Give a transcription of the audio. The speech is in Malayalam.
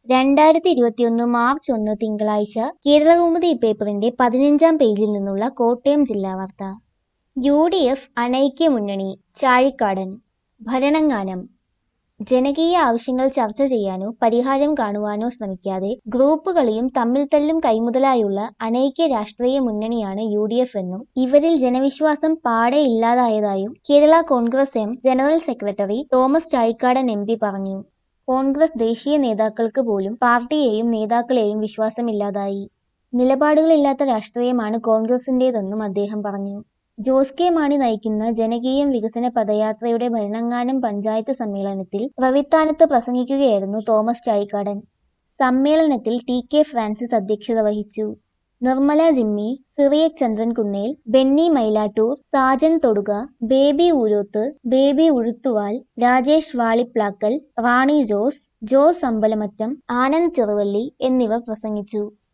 രണ്ടായിരത്തി ഇരുപത്തിയൊന്ന് മാർച്ച് ഒന്ന് തിങ്കളാഴ്ച കേരളകൗമുദി പേപ്പറിന്റെ പതിനഞ്ചാം പേജിൽ നിന്നുള്ള കോട്ടയം ജില്ലാ വാർത്ത യു ഡി എഫ് അനൈക്യ മുന്നണി ചാഴിക്കാടൻ ഭരണങ്ങാനം ജനകീയ ആവശ്യങ്ങൾ ചർച്ച ചെയ്യാനോ പരിഹാരം കാണുവാനോ ശ്രമിക്കാതെ ഗ്രൂപ്പുകളെയും തമ്മിൽ തല്ലും കൈമുതലായുള്ള അനൈക്യ രാഷ്ട്രീയ മുന്നണിയാണ് യു ഡി എഫ് എന്നും ഇവരിൽ ജനവിശ്വാസം പാടെ ഇല്ലാതായതായും Kerala congress M general secretary Thomas Chazhikadan M P പറഞ്ഞു കോൺഗ്രസ് ദേശീയ നേതാക്കൾക്ക് പോലും പാർട്ടിയെയും നേതാക്കളെയും വിശ്വാസമില്ലാതായി നിലപാടുകളില്ലാത്ത രാഷ്ട്രീയമാണ് കോൺഗ്രസിന്റേതെന്നും അദ്ദേഹം പറഞ്ഞു ജോസ് കെ മാണി നയിക്കുന്ന ജനകീയം വികസന പദയാത്രയുടെ ഭരണങ്ങാനം പഞ്ചായത്ത് സമ്മേളനത്തിൽ പ്രവിത്താനത്ത് പ്രസംഗിക്കുകയായിരുന്നു തോമസ് ചാഴിക്കാടൻ സമ്മേളനത്തിൽ ടി കെ ഫ്രാൻസിസ് അധ്യക്ഷത വഹിച്ചു നിർമ്മല ജിമ്മി സിറിയക് ചന്ദ്രൻ കുന്നേൽ ബെന്നി മൈലാട്ടൂർ സാജൻ തൊടുക ബേബി ഊരോത്ത് ബേബി ഉഴുത്തുവാൽ രാജേഷ് വാളിപ്ലാക്കൽ റാണി ജോസ് ജോസ് അമ്പലമറ്റം ആനന്ദ് ചെറുവള്ളി എന്നിവർ പ്രസംഗിച്ചു